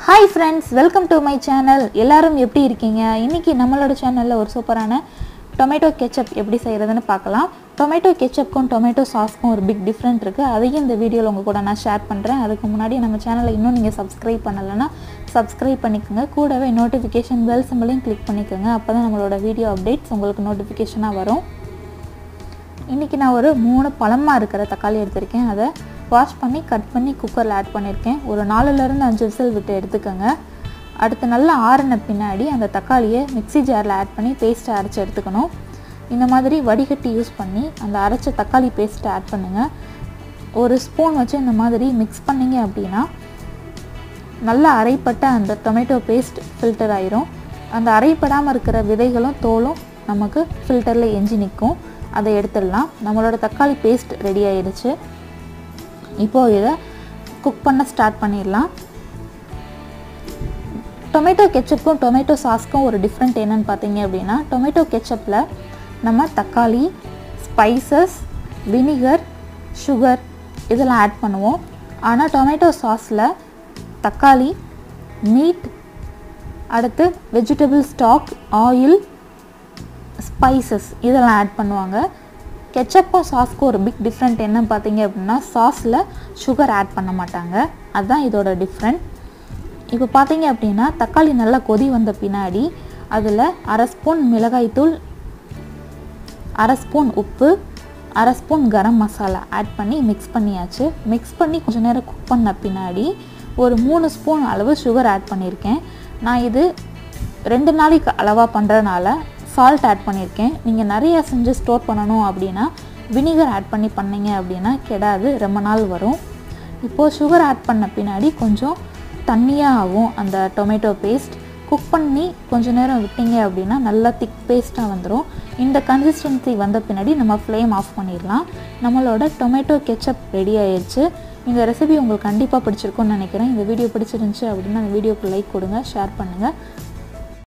hi friends welcome to my channel எல்லாரும் எப்படி இருக்கீங்க இன்னைக்கு நம்மளோட சேனலில் ஒரு சூப்பரான டொமேட்டோ கெச்சப் எப்படி செய்கிறதுன்னு பார்க்கலாம் டொமேட்டோ கெச்சப்க்கும் டொமேட்டோ சாஸ்க்கும் ஒரு பிக் டிஃப்ரெண்ட் இருக்குது அதையும் இந்த வீடியோவில் உங்கள் கூட நான் ஷேர் பண்ணுறேன் அதுக்கு முன்னாடி நம்ம சேனலை இன்னும் நீங்கள் சப்ஸ்கிரைப் பண்ணலைன்னா சப்ஸ்கிரைப் பண்ணிக்கோங்க கூடவே நோட்டிஃபிகேஷன் பெல் சிம்பிளையும் கிளிக் பண்ணிக்கோங்க அப்போ தான் நம்மளோட வீடியோ அப்டேட்ஸ் உங்களுக்கு நோட்டிஃபிகேஷனாக வரும் இன்றைக்கி நான் ஒரு மூணு பழமாக இருக்கிற தக்காளி எடுத்திருக்கேன் அதை வாஷ் பண்ணி கட் பண்ணி குக்கரில் ஆட் பண்ணியிருக்கேன் ஒரு நாலுலேருந்து அஞ்சு விசில் விட்டு எடுத்துக்கோங்க அடுத்து நல்லா ஆறின பின்னாடி அந்த தக்காளியை மிக்ஸி ஜாரில் ஆட் பண்ணி பேஸ்ட்டை அரைச்சி எடுத்துக்கணும் இந்த மாதிரி வடிகட்டி யூஸ் பண்ணி அந்த அரைச்ச தக்காளி பேஸ்ட்டை ஆட் பண்ணுங்கள் ஒரு ஸ்பூன் வச்சு இந்த மாதிரி மிக்ஸ் பண்ணிங்க அப்படின்னா நல்லா அரைப்பட்ட அந்த டொமேட்டோ பேஸ்ட் ஃபில்டர் ஆயிரும் அந்த அரைப்படாமல் இருக்கிற விதைகளும் தோலும் நமக்கு ஃபில்டரில் எஞ்சி நிற்கும் அதை எடுத்துடலாம் நம்மளோட தக்காளி பேஸ்ட் ரெடி ஆயிடுச்சு இப்போது இதை குக் பண்ண ஸ்டார்ட் பண்ணிடலாம் டொமேட்டோ கெச்சப்புக்கும் டொமேட்டோ சாஸ்க்கும் ஒரு டிஃப்ரெண்ட் என்னன்னு பார்த்தீங்க அப்படின்னா டொமேட்டோ கெச்சப்பில் நம்ம தக்காளி ஸ்பைசஸ் வினிகர் சுகர் இதெல்லாம் ஆட் பண்ணுவோம் ஆனால் டொமேட்டோ சாஸில் தக்காளி மீட் அடுத்து வெஜிடபிள் ஸ்டாக் ஆயில் ஸ்பைசஸ் இதெல்லாம் ஆட் பண்ணுவாங்க கெச்சப்பும் சாஸ்க்கும் ஒரு பிக் டிஃப்ரெண்ட் என்ன பார்த்தீங்க அப்படின்னா சாஸில் சுகர் ஆட் பண்ண மாட்டாங்க அதுதான் இதோட டிஃப்ரெண்ட் இப்போ பார்த்தீங்க அப்படின்னா தக்காளி நல்லா கொதி வந்த பின்னாடி அதில் அரை ஸ்பூன் மிளகாய்த்தூள் அரை ஸ்பூன் உப்பு அரை ஸ்பூன் கரம் மசாலா ஆட் பண்ணி மிக்ஸ் பண்ணியாச்சு மிக்ஸ் பண்ணி கொஞ்சம் நேரம் குக் பண்ண பின்னாடி ஒரு மூணு ஸ்பூன் அளவு சுகர் ஆட் பண்ணியிருக்கேன் நான் இது ரெண்டு நாளைக்கு அளவாக பண்ணுறதுனால சால்ட் ஆட் பண்ணியிருக்கேன் நீங்கள் நிறைய செஞ்சு ஸ்டோர் பண்ணணும் அப்படின்னா வினிகர் ஆட் பண்ணி பண்ணீங்க அப்படின்னா கெடாது ரொம்ப நாள் வரும் இப்போது சுகர் ஆட் பண்ண பின்னாடி கொஞ்சம் தண்ணியாக ஆகும் அந்த டொமேட்டோ பேஸ்ட் குக் பண்ணி கொஞ்ச நேரம் விட்டீங்க அப்படின்னா நல்லா திக் பேஸ்ட்டாக வந்துடும் இந்த கன்சிஸ்டன்சி வந்த பின்னாடி நம்ம ஃப்ளேம் ஆஃப் பண்ணிடலாம் நம்மளோட டொமேட்டோ கெச்சப் ரெடி ஆயிடுச்சு இந்த ரெசிபி உங்களுக்கு கண்டிப்பாக பிடிச்சிருக்கும்னு நினைக்கிறேன் இந்த வீடியோ பிடிச்சிருந்துச்சு அப்படின்னா அந்த வீடியோக்கு லைக் கொடுங்க ஷேர் பண்ணுங்கள்